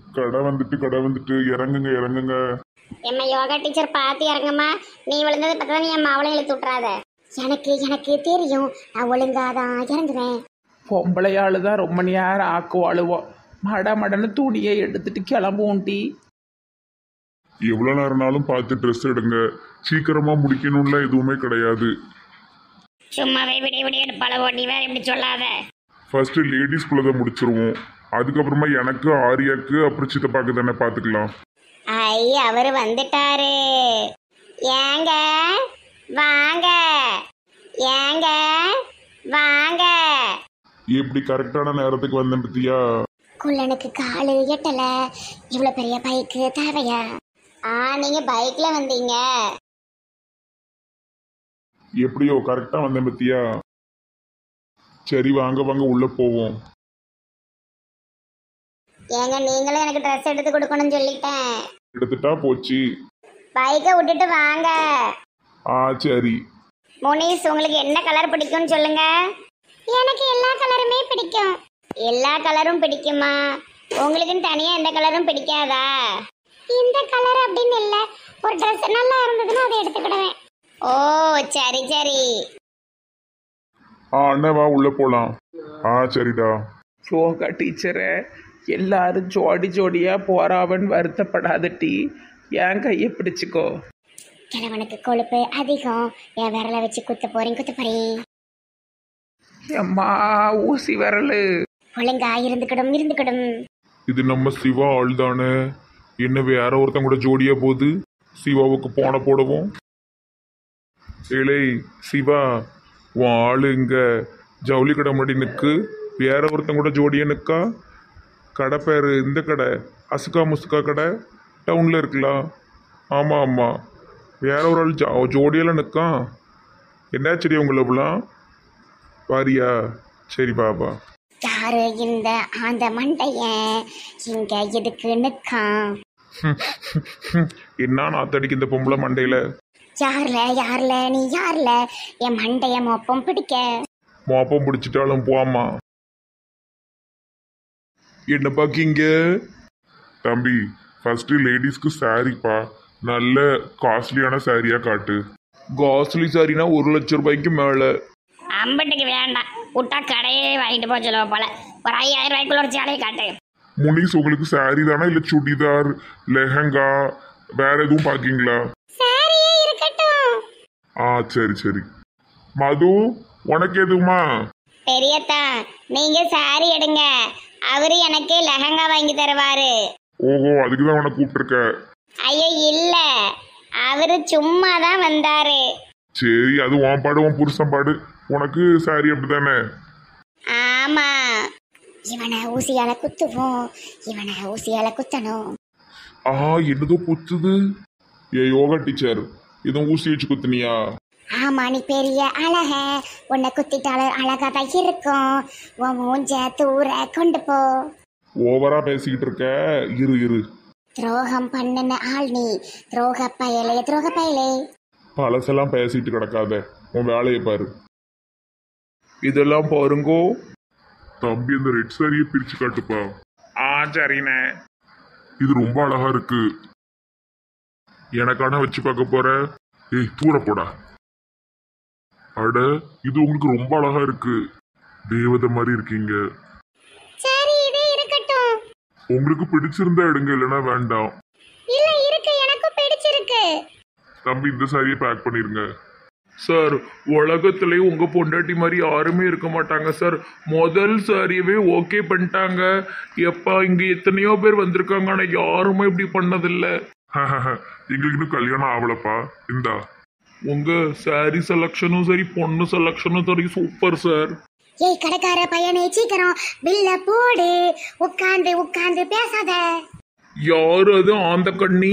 கடை வந்துட்டு கடை வந்துட்டு இறங்குங்க இறங்குங்க எம்மா யோகா டீச்சர் பார்த்து இறங்கம்மா நீ விழுந்ததை பார்த்தா நீ என் மாவளையும் இழுத்து விட்றாத எனக்கு எனக்கு தெரியும் நான் ஒழுங்காதான் இறங்குவேன் பொம்பளையாளு தான் ரொம்ப நேரம் ஆக்குவாளுவோம் மட மடன்னு துணியை எடுத்துட்டு கிளம்புவோம் டீ எவ்வளோ நேரம்னாலும் பார்த்து ட்ரெஸ் எடுங்க சீக்கிரமா முடிக்கணும்ல எதுவுமே கிடையாது சும்மாவே விடிய விடிய எடுப்பாள ஓட்டி வேற இப்படி சொல்லாத ஃபர்ஸ்ட் லேடிஸ்குள்ள தான் முடிச்சிருவோம் அதுக்கப்புறமா எனக்கு ஆரியாக்கு அப்புறம் சித்தப்பாக்கு தானே பார்த்துக்கலாம் ஐ அவர் வந்துட்டாரு ஏங்க வாங்க ஏங்க வாங்க எப்படி கரெக்டான நேரத்துக்கு வந்தேன் பத்தியா குள்ளனுக்கு காலு எட்டல இவ்வளவு பெரிய பைக்கு தேவையா ஆ நீங்க பைக்ல வந்தீங்க எப்படியோ கரெக்டா வந்தேன் பத்தியா சரி வாங்க வாங்க உள்ள போவோம் ஏங்க நீங்களும் எனக்கு ட்ரெஸ் எடுத்து கொடுக்கணும்னு சொல்லிட்டேன் எடுத்துட்டா போச்சு பைக்கை விட்டுட்டு வாங்க ஆ சரி முனிஸ் உங்களுக்கு என்ன கலர் பிடிக்கும்னு சொல்லுங்க எனக்கு எல்லா கலருமே பிடிக்கும் எல்லா கலரும் பிடிக்குமா உங்களுக்குன்னு தனியா எந்த கலரும் பிடிக்காதா இந்த கலர் அப்படின்னு இல்ல ஒரு Dress நல்லா இருந்ததுன்னா அதை எடுத்துக்கிடுவேன் ஓ சரி சரி ஆ அண்ணா வா உள்ள போலாம் ஆ சரிடா யோகா டீச்சரை எல்லாரும் ஜோடி ஜோடியா போறாவன் வருத்தப்படாத டீ என் கையை பிடிச்சிக்கோ கிழவனுக்கு கொழுப்பு அதிகம் என் விரல வச்சு குத்த போறேன் குத்த போறேன் எம்மா ஊசி விரலு ஒழுங்கா இருந்துக்கிடும் இருந்துக்கிடும் இது நம்ம சிவா ஆள் தானே என்ன வேற ஒருத்தன் கூட ஜோடியா போகுது சிவாவுக்கு போன போடுவோம் ஏலே சிவா உன் ஆளு இங்க ஜவுளி கடை முன்னாடி நிற்கு வேற ஒருத்தன் கூட ஜோடியா நிக்கா கடை பேரு இந்த கடை அசுக்கா முசுக்கா கடை டவுன்ல இருக்கலாம் ஆமா ஆமா வேற ஒரு ஆள் ஜா ஜோடியெல்லாம் நிற்கான் என்னாச்சரி உங்களுக்குலாம் வாரியா சரி பாபா யாரு இந்த ஆந்த மண்டையன் இங்க எதுக்கு நிக்கான் என்ன நாத்தடிக்கு இந்த பொம்பளை மண்டையில யார்ல யார்ல நீ யார்ல என் மண்டைய மொப்பம் பிடிக்க மோப்பம் பிடிச்சிட்டாலும் போமா என்ன பாக்கீங்க தம்பி ஃபர்ஸ்ட் லேடிஸ்க்கு சாரிப்பா நல்ல காஸ்ட்லியான சாரியா காட்டு காஸ்ட்லி சாரினா ஒரு லட்சம் ரூபாய்க்கு மேல அம்பட்டுக்கு வேண்டாம் விட்டா கடையே வாங்கிட்டு போக சொல்லுவ போல ஒரு ஐயாயிரம் ரூபாய்க்குள்ள ஒரு சேலையை காட்டு முனிஸ் உங்களுக்கு சாரி தானா இல்ல சுடிதார் லெஹங்கா வேற எதுவும் பாக்கீங்களா சாரியே இருக்கட்டும் ஆ சரி சரி மது உனக்கு எதுவுமா பெரியத்தா நீங்க சாரி எடுங்க அவரு எனக்கு லெஹங்கா வாங்கி தருவாரு ஓஹோ அதுக்கு தான் உனக்கு கூப்பிட்டுருக்க ஐயோ இல்ல அவரு சும்மா தான் வந்தாரு சரி அது உன் பாடு உன் புருஷன் பாடு உனக்கு சாரி அப்படிதானே ஆமா இவனை ஊசியால குத்துவோம் இவனை ஊசியால குத்தணும் ஆ என்னதோ குத்துது ஏ யோகா டீச்சர் இதுவும் ஊசி வச்சு குத்துனியா ஆமா நீ பெரிய அழக உன்னை குத்திட்டாலும் அழகா தான் இருக்கும் உன் மூஞ்ச தூர கொண்டு போ ஓவரா பேசிக்கிட்டு இருக்க இரு இரு துரோகம் பண்ணுன ஆள் நீ துரோக பயலே துரோக பயலே பழசெல்லாம் பேசிட்டு கிடக்காத உன் வேலையை பாரு இதெல்லாம் பாருங்கோ தம்பி இந்த ரெட் சாரியை பிரிச்சு காட்டுப்பா ஆ சரிண்ணே இது ரொம்ப அழகா இருக்கு எனக்கான வச்சு பார்க்க போற ஏய் தூர போடா அட இது உங்களுக்கு ரொம்ப அழகா இருக்கு தேவதை மாதிரி இருக்கீங்க சரி இது இருக்கட்டும் உங்களுக்கு பிடிச்சிருந்தா எடுங்க இல்லைன்னா வேண்டாம் இல்ல இருக்கு எனக்கும் பிடிச்சிருக்கு தம்பி இந்த சாரியை பேக் பண்ணிருங்க சார் உலகத்திலே உங்க பொண்டாட்டி மாதிரி யாருமே இருக்க மாட்டாங்க சார் முதல் சாரியவே ஓகே பண்ணிட்டாங்க எப்பா இங்க எத்தனையோ பேர் வந்திருக்காங்க ஆனா யாருமே இப்படி பண்ணதில்ல எங்களுக்கு இன்னும் கல்யாணம் ஆகலப்பா இந்தா உங்க சாரி செலக்ஷனும் சரி பொண்ணு செலக்ஷனும் சரி சூப்பர் சார் ஏய் கடைக்கார பையனே சீக்கிரம் பில்ல போடு உட்கார்ந்து உட்கார்ந்து பேசாத யாரு அது ஆந்த கண்ணி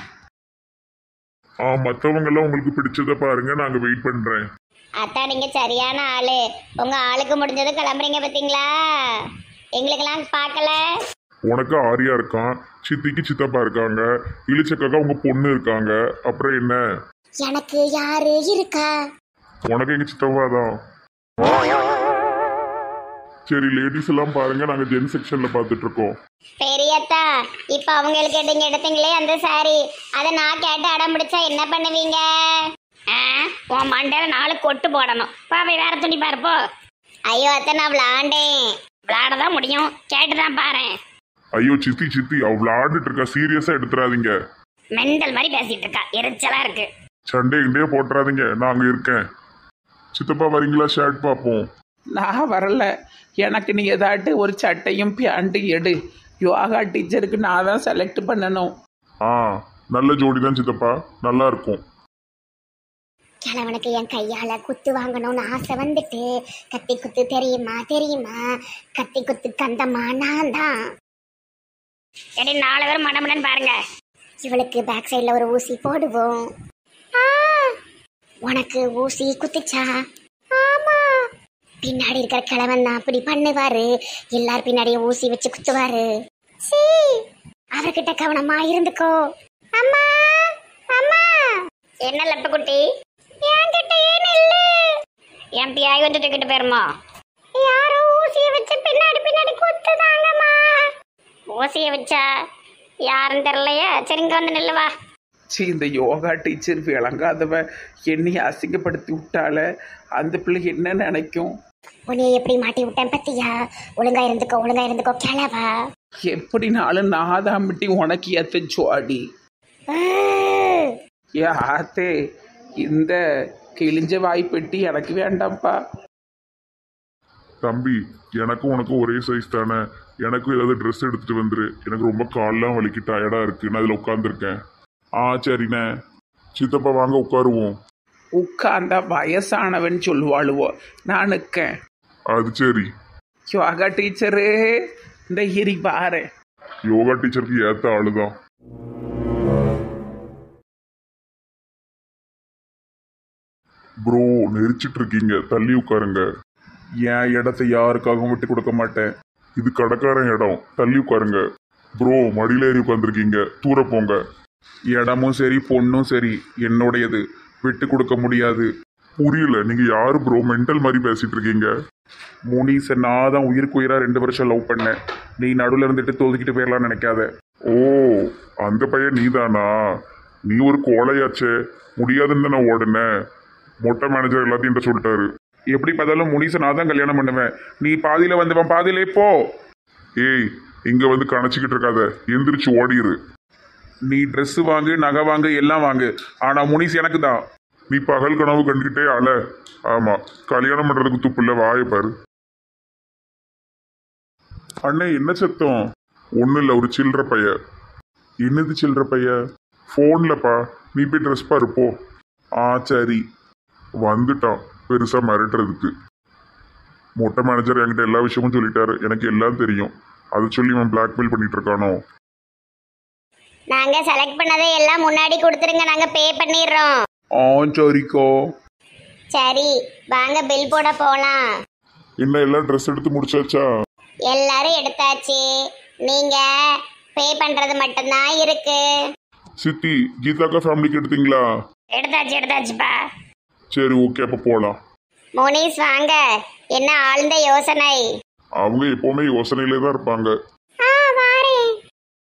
ஆ மற்றவங்க எல்லாம் உங்களுக்கு பிடிச்சதை பாருங்க நாங்க வெயிட் பண்றேன் அத்தா நீங்க சரியான ஆளு உங்க ஆளுக்கு முடிஞ்சது கிளம்புறீங்க பாத்தீங்களா எங்களுக்கெல்லாம் பார்க்கல உனக்கு ஆரியா இருக்கான் சித்திக்கு சித்தப்பா இருக்காங்க இளிச்சக்காக்கா உங்க பொண்ணு இருக்காங்க அப்புறம் என்ன எனக்கு யாரு இருக்கா உனக்கு எங்க சித்தப்பா தான் சரி லேடிஸ் எல்லாம் பாருங்க நாங்க ஜென் செக்ஷன்ல பார்த்துட்டு இருக்கோம் பெரியத்தா இப்ப அவங்களுக்கு எடுங்க எடுத்தீங்களே அந்த சாரி அதை நான் கேட்டு அடம் பிடிச்சா என்ன பண்ணுவீங்க உன் மண்டையில நாலு கொட்டு போடணும் பாவை வேற துணி பாருப்போ ஐயோ அத்தை நான் விளாண்டேன் விளாட தான் முடியும் கேட்டு தான் பாரு ஐயோ சித்தி சித்தி அவ விளையாண்டுட்டு இருக்கா சீரியஸா எடுத்துறாதீங்க மெண்டல் மாதிரி பேசிட்டு இருக்கா எரிச்சலா இருக்கு சண்டே கிண்டே போட்டுறாதீங்க நான் அங்க இருக்கேன் சித்தப்பா வரீங்களா ஷர்ட் பார்ப்போம் நான் வரல எனக்கு நீ ஏதாட்டு ஒரு சட்டையும் பேண்ட்டும் எடு யோகா டீச்சருக்கு நான் தான் செலக்ட் பண்ணணும் ஆ நல்ல ஜோடி தான் சித்தப்பா நல்லா இருக்கும் கிழவனுக்கு என் கையால குத்து வாங்கணும்னு ஆசை வந்துட்டு கத்தி குத்து தெரியுமா தெரியுமா கத்தி குத்து கந்தம்மா நான் தான் எடி நாலு பேரும் மடமடன்னு பாருங்க இவளுக்கு பேக் சைடில் ஒரு ஊசி போடுவோம் ஆ, உனக்கு ஊசி குத்துச்சா ஆமா பின்னாடி இருக்கிற கிழவன் தான் அப்படி பண்ணுவாரு எல்லார் பின்னாடியும் ஊசி வச்சு குத்துவாரு சீ அவர்கிட்ட கவனமா இருந்துக்கோ அம்மா அம்மா என்ன லெப்ப குட்டி என்கிட்டயே நில்லு என் பியாய் வந்து தூக்கிட்டு போயிருமா யாரோ ஊசிய வச்சு பின்னாடி பின்னாடி குத்துதாங்கம்மா ஊசிய வச்சா யாருன்னு தெரியலையா சரி இங்க வந்து நில்லுவா சி இந்த யோகா டீச்சர் விளங்காதவ என்னைய அசிங்கப்படுத்தி விட்டால அந்த பிள்ளை என்ன நினைக்கும் உன்னைய எப்படி மாட்டி விட்டேன் பத்தியா ஒழுங்கா இருந்துக்கோ ஒழுங்கா இருந்துக்கோ கிளவா எப்படினாலும் நான் தான் மிட்டி உனக்கு ஏத்த ஜோடி ஏ ஆத்தே இந்த கிழிஞ்ச வாய்ப்பெட்டி எனக்கு வேண்டாம்ப்பா தம்பி எனக்கும் உனக்கும் ஒரே சைஸ் தானே எனக்கும் ஏதாவது ட்ரெஸ் எடுத்துட்டு வந்துரு எனக்கு ரொம்ப கால்லாம் வலிக்கு டயர்டா இருக்கு நான் அதில் உட்காந்துருக்கேன் ஆ சரிண்ணே சித்தப்பா வாங்க உட்காருவோம் உட்கார்ந்தா வயசானவன் சொல்லுவாளுவோ நான் நிற்கேன் அது சரி யோகா டீச்சரு இந்த இரி பாரு யோகா டீச்சருக்கு ஏத்த ஆளுதான் ப்ரோ நெரிச்சிட்டு இருக்கீங்க தள்ளி உட்காருங்க என் இடத்த யாருக்காகவும் விட்டு கொடுக்க மாட்டேன் இது கடைக்காரன் இடம் தள்ளி உட்காருங்க ப்ரோ மடியில ஏறி உட்காந்துருக்கீங்க தூர போங்க இடமும் சரி பொண்ணும் சரி என்னுடையது விட்டு கொடுக்க முடியாது புரியல நீங்க யாரு ப்ரோ மென்டல் மாதிரி பேசிட்டு இருக்கீங்க முனிச நான் தான் உயிருக்கு உயிரா ரெண்டு வருஷம் லவ் பண்ணேன் நீ நடுவில் இருந்துட்டு தோதுக்கிட்டு போயிடலாம்னு நினைக்காத ஓ அந்த பையன் நீதானா நீ ஒரு கோழையாச்சே முடியாதுன்னு நான் ஓடுனேன் மொட்டை மேனேஜர் எல்லாத்தையும் என்கிட்ட சொல்லிட்டாரு எப்படி பார்த்தாலும் முனிச நான் தான் கல்யாணம் பண்ணுவேன் நீ பாதியில வந்தவன் பாதியிலே போ ஏய் இங்க வந்து கணச்சிக்கிட்டு இருக்காத எந்திரிச்சு ஓடிரு நீ Dress வாங்கு நகை வாங்கு எல்லாம் வாங்கு ஆனா முனிஸ் எனக்கு தான் நீ பகல் கனவு கண்டுக்கிட்டே அல ஆமா கல்யாணம் பண்றதுக்கு துப்புல வாயை பாரு அண்ணே என்ன சத்தம் ஒன்றும் இல்லை ஒரு சில்லற பைய என்னது சில்லற பைய ஃபோன்லப்பா நீ போய் ட்ரெஸ் பாரு போ ஆ சரி வந்துட்டான் பெருசாக மிரட்டுறதுக்கு மொட்டை மேனேஜர் என்கிட்ட எல்லா விஷயமும் சொல்லிட்டாரு எனக்கு எல்லாம் தெரியும் அதை சொல்லி அவன் பிளாக்மெயில் பண்ணிட்டு இருக்கானோ நாங்க செலக்ட் பண்ணதை எல்லாம் முன்னாடி கொடுத்துருங்க நாங்க பே பண்ணிடுறோம் ஆ சரிக்கோ சரி வாங்க பில் போட போலாம் என்ன எல்லாம் ட்ரெஸ் எடுத்து முடிச்சாச்சா எல்லாரும் எடுத்தாச்சு நீங்க பே பண்றது மட்டும்தான் இருக்கு சித்தி கீதாக்கா ஃபேமிலிக்கு எடுத்தீங்களா எடுத்தாச்சு எடுத்தாச்சுப்பா சரி ஓகே அப்போ போகலாம் முனிஸ் வாங்க என்ன ஆழ்ந்த யோசனை அவங்க எப்போவுமே யோசனையிலே தான் இருப்பாங்க ஆ வாரேன்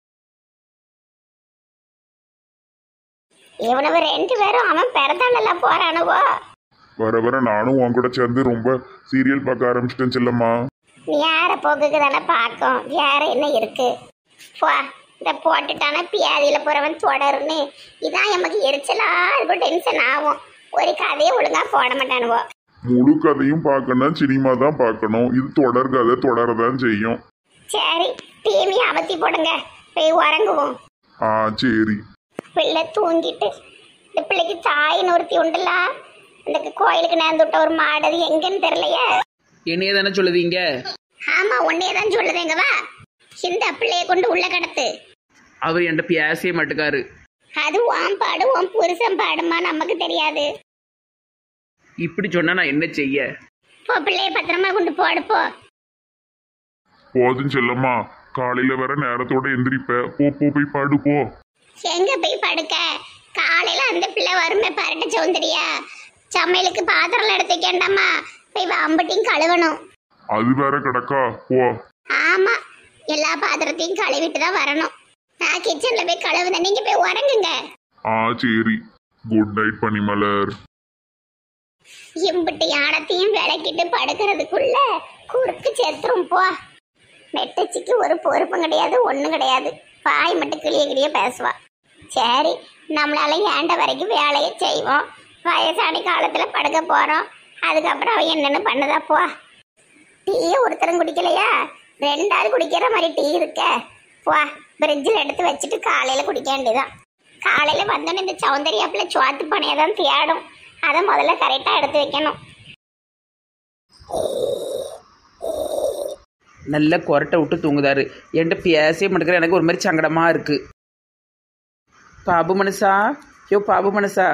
இவனவ ரெண்டு பேரும் அவன் பிறந்தாண்டல போறானுவோ வர வர நானும் உன் கூட சேர்ந்து ரொம்ப சீரியல் பார்க்க ஆரம்பிச்சிட்டேன் செல்லம்மா நீ யார போக்குக்கு தானே பார்க்கும் வேற என்ன இருக்கு போ இந்த போட்டுட்டான பியாதியில போறவன் தொடருன்னு இதான் எமக்கு எரிச்சலா இருக்கும் டென்ஷன் ஆகும் ஒரு கதையை ஒழுங்கா போட மாட்டானுவோ முழு கதையும் பார்க்கணும்னா சினிமா தான் பார்க்கணும் இது தொடர் கதை தொடரதான் செய்யும் சரி டிவி அமர்த்தி போடுங்க போய் உறங்குவோம் ஆ சரி பிள்ளை தூங்கிட்டு இந்த பிள்ளைக்கு தாயின்னு ஒருத்தி உண்டுல இந்த கோயிலுக்கு நேர்ந்து விட்ட ஒரு மாடு அது எங்கன்னு தெரியலையே என்னைய தானே சொல்லுதீங்க ஆமா உன்னையே தான் சொல்லுதேங்க வா இந்த பிள்ளைய கொண்டு உள்ள கடத்து அவர் என்கிட்ட பேசவே மாட்டுக்காரு அது உன் பாடு உன் புருஷன் பாடுமா நமக்கு தெரியாது இப்படி சொன்னா நான் என்ன செய்ய போ பிள்ளைய பத்திரமா கொண்டு போடு போ போதும் செல்லம்மா காலையில வர நேரத்தோட எந்திரிப்ப போ போ போய் பாடு போ எங்க போய் படுக்க காலையில அந்த பிள்ளை வருமே பரட்ட சௌந்தரியா சமையலுக்கு பாத்திரம் எடுத்து வைக்கண்டாமா போய் அம்பட்டியும் கழுவணும் அது வேற கிடக்கா ஓ ஆமா எல்லா பாத்திரத்தையும் கழுவிட்டு தான் வரணும் நான் கிச்சன்ல போய் கழுவுனேன் நீங்க போய் உறங்குங்க ஆ சரி குட் நைட் பனிமலர் இம்பிட்டு யானத்தையும் விளக்கிட்டு படுக்கிறதுக்குள்ள குறுக்கு செத்துரும் போ நெட்டச்சிக்கு ஒரு பொறுப்பும் கிடையாது ஒன்றும் கிடையாது பாய் மட்டும் கிளிய கிளிய பேசுவா சரி நம்மளால ஏண்ட வரைக்கும் வேலையை செய்வோம் வயசானி காலத்தில் படுக்க போகிறோம் அதுக்கப்புறம் அவன் என்னென்னு பண்ணுதா போ டீயை ஒருத்தரும் குடிக்கலையா ரெண்டாவது குடிக்கிற மாதிரி டீ இருக்க போ ஃப்ரிட்ஜில் எடுத்து வச்சுட்டு காலையில் குடிக்க வேண்டியதான் காலையில் வந்தோன்னே இந்த சௌந்தர்யாப்பில் சுவாத்து பனையை தான் தேடும் அதை முதல்ல கரெக்டாக எடுத்து வைக்கணும் நல்ல கொரட்டை விட்டு தூங்குதாரு என்கிட்ட பேசவே மாட்டேங்கிற எனக்கு ஒரு மாதிரி சங்கடமாக இருக்குது பாபு மனுஷா யோ பாபு மனுஷா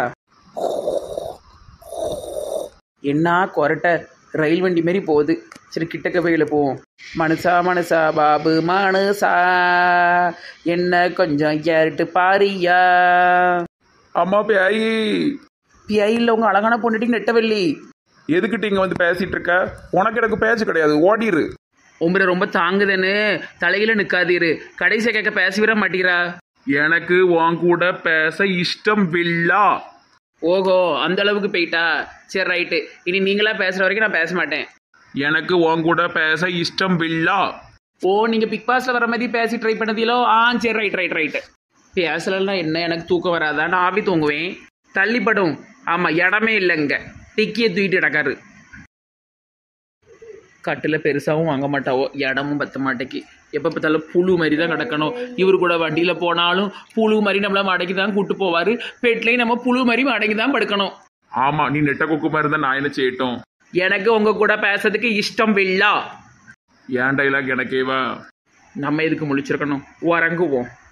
என்ன கொரட்டை ரயில் வண்டி மாரி போகுது சரி கிட்டக்க போயில போவோம் மனுஷா மனுஷா பாபு மனுஷா என்ன கொஞ்சம் கேரட்டு பாரியா அம்மா பேயி பிஐயில் உங்கள் அழகான பொண்ணுட்டி நெட்டவெள்ளி எதுக்கிட்ட இங்க வந்து பேசிட்டு இருக்க உனக்கு எனக்கு பேச்சு கிடையாது ஓடிரு உங்களை ரொம்ப தாங்குதுன்னு தலையில நிற்காதீரு கடைசியை கேட்க பேசி விட மாட்டீரா எனக்கு உன் கூட பேச இஷ்டம் வில்லா ஓஹோ அந்த அளவுக்கு போயிட்டா சரி ரைட்டு இனி நீங்களா பேசுகிற வரைக்கும் நான் பேச மாட்டேன் எனக்கு உன் கூட பேச இஷ்டம் வில்லா ஓ நீங்கள் பிக் பாஸில் வர மாதிரி பேசி ட்ரை பண்ணதிலோ ஆ சரி ரைட் ரைட் ரைட்டு பேசலன்னா என்ன எனக்கு தூக்கம் வராதா நான் ஆவி தூங்குவேன் தள்ளிப்படும் ஆமாம் இடமே இல்லைங்க டிக்கியை தூக்கிட்டு கிடக்காரு கட்டில் பெருசாகவும் வாங்க மாட்டாவோ இடமும் பத்த மாட்டேக்கு எப்போ பார்த்தாலும் புழு மாதிரி தான் கிடக்கணும் இவர் கூட வண்டியில் போனாலும் புழு மாதிரி நம்மள மடக்கி தான் கூட்டு போவார் பெட்லேயும் நம்ம புழு மாதிரி மடக்கி தான் படுக்கணும் ஆமா நீ நெட்ட குக்குமா இருந்தா நான் என்ன செய்யட்டும் எனக்கு உங்கள் கூட பேசுறதுக்கு இஷ்டம் வில்லா ஏன் டைலாக் எனக்கேவா நம்ம எதுக்கு முழிச்சிருக்கணும் உறங்குவோம்